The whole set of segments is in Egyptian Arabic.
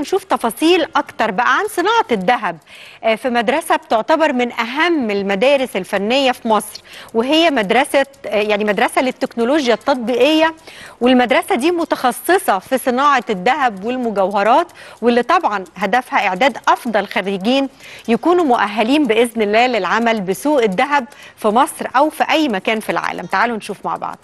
نشوف تفاصيل أكتر بقى عن صناعة الذهب آه، في مدرسة بتعتبر من أهم المدارس الفنية في مصر وهي مدرسة آه، يعني مدرسة للتكنولوجيا التطبيقية والمدرسة دي متخصصة في صناعة الذهب والمجوهرات واللي طبعا هدفها إعداد أفضل خريجين يكونوا مؤهلين بإذن الله للعمل بسوق الذهب في مصر أو في أي مكان في العالم تعالوا نشوف مع بعض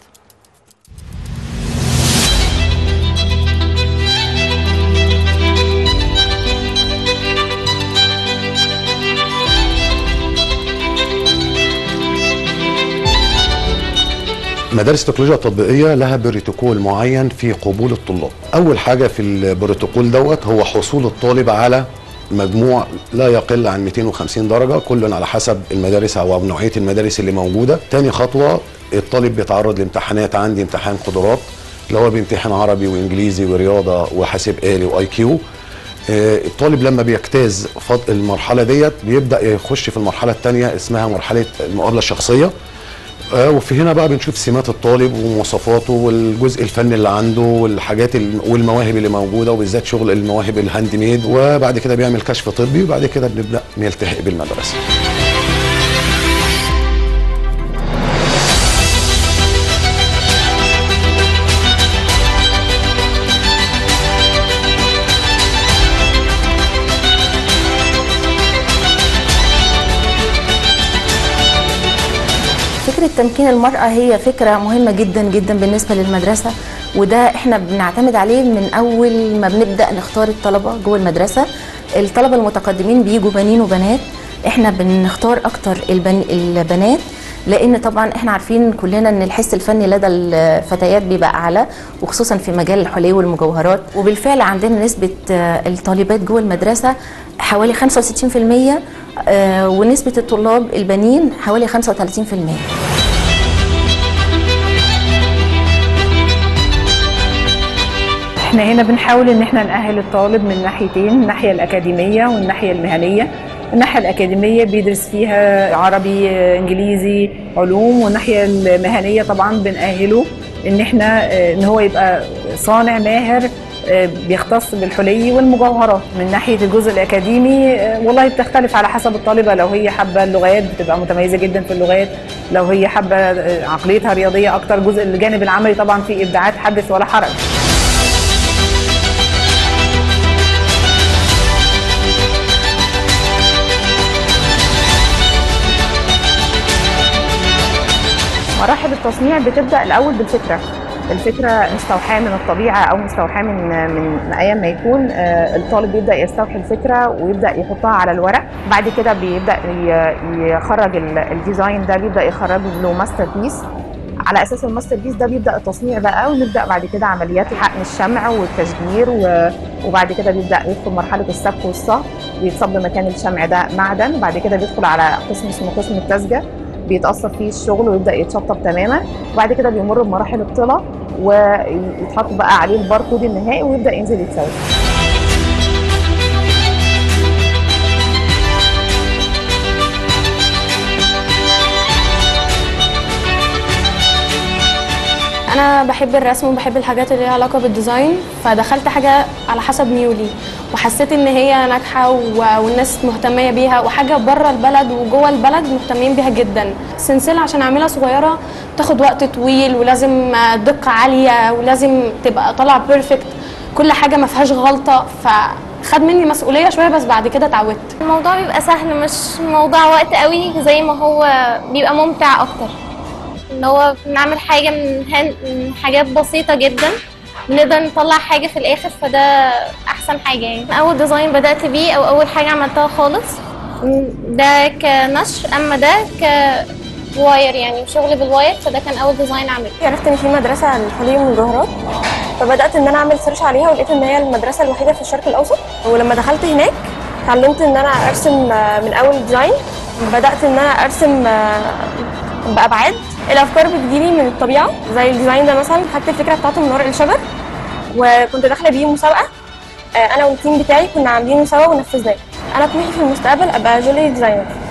مدارس التكنولوجيا التطبيقيه لها بروتوكول معين في قبول الطلاب اول حاجه في البروتوكول دوت هو حصول الطالب على مجموع لا يقل عن 250 درجه كل على حسب المدارس او نوعيه المدارس اللي موجوده تاني خطوه الطالب بيتعرض لامتحانات عندي امتحان قدرات اللي هو بيمتحن عربي وانجليزي ورياضه وحاسب آلي واي كيو آه، الطالب لما بيجتاز فض- المرحله ديت بيبدا يخش في المرحله الثانيه اسمها مرحله المقابله الشخصيه آه، وفي هنا بقى بنشوف سمات الطالب ومواصفاته والجزء الفني اللي عنده والحاجات ال- والمواهب اللي موجوده وبالذات شغل المواهب الهاند ميد وبعد كده بيعمل كشف طبي وبعد كده بنبدا نلتحق بالمدرسه فكرة تمكين المرأة هي فكرة مهمة جدا جدا بالنسبة للمدرسة وده احنا بنعتمد عليه من أول ما بنبدأ نختار الطلبة جوه المدرسة الطلبة المتقدمين بيجوا بنين وبنات احنا بنختار أكتر البن... البنات لان طبعا احنا عارفين كلنا ان الحس الفني لدى الفتيات بيبقى اعلى وخصوصا في مجال الحلي والمجوهرات وبالفعل عندنا نسبه آه، الطالبات جوه المدرسه حوالي 65% آه، ونسبه الطلاب البنين حوالي 35% احنا هنا بنحاول ان احنا نأهل الطالب من ناحيتين الناحية الأكاديمية والناحية المهنية الناحية الأكاديمية بيدرس فيها عربي إنجليزي علوم والناحية المهنية طبعا بنأهله ان احنا اه، ان هو يبقى صانع ماهر اه، بيختص بالحلي والمجوهرات من ناحية الجزء الأكاديمي اه، والله بتختلف على حسب الطالبة لو هي حابة اللغات بتبقى متميزة جدا في اللغات لو هي حابة اه، عقليتها رياضية أكتر جزء الجانب العملي طبعا في إبداعات حدث ولا حرج مراحل التصنيع بتبدا الاول بالفكره الفكره مستوحاه من الطبيعه او مستوحاه من من من ايام ما يكون آه، الطالب بيبدا يستوحي الفكره ويبدا يحطها على الورق بعد كده بيبدا ي- يخرج ال- الديزاين ده بيبدا يخرج له ماستر بيس على اساس الماستر بيس ده بيبدا التصنيع بقى ونبدا بعد كده عمليات حقن الشمع والتشجير و- وبعد كده بيبدا يدخل مرحله السبك والصهر بيتصب مكان الشمع ده معدن وبعد كده بيدخل على قسم اسمه قسم التسجه بيتأثر فيه الشغل ويبدأ يتشطب تماما وبعد كده بيمر بمراحل الطلة ويتحط بقى عليه الباركود النهائي ويبدأ ينزل يتسوق انا بحب الرسم وبحب الحاجات اللي ليها علاقه بالديزاين فدخلت حاجه على حسب ميولي وحسيت ان هي ناجحه و- والناس مهتميه بيها وحاجه بره البلد وجوه البلد مهتمين بيها جدا سلسله عشان اعملها صغيره تاخد وقت طويل ولازم دقه عاليه ولازم تبقى طالعه بيرفكت كل حاجه ما فيهاش غلطه فخد مني مسؤوليه شويه بس بعد كده اتعودت الموضوع بيبقى سهل مش موضوع وقت قوي زي ما هو بيبقى ممتع اكتر ان هو بنعمل حاجه من, هن... من حاجات بسيطه جدا بنقدر نطلع حاجه في الاخر فده احسن حاجه يعني اول ديزاين بدات بيه او اول حاجه عملتها خالص ده كنشر اما ده كواير يعني شغل بالواير فده كان اول ديزاين اعمله عرفت ان في مدرسه للحلي والمجوهرات فبدات ان انا اعمل سيرش عليها ولقيت ان هي المدرسه الوحيده في الشرق الاوسط ولما دخلت هناك اتعلمت ان انا ارسم آه، من اول ديزاين بدات ان انا ارسم آه، بابعاد الافكار بتجيلي من الطبيعه زي الديزاين ده مثلا خدت الفكره بتاعته من ورق الشجر وكنت داخله بيه مسابقه آه، انا والتيم بتاعي كنا عاملينه سوا ونفذناه انا طموحي في المستقبل ابقى جولري ديزاينر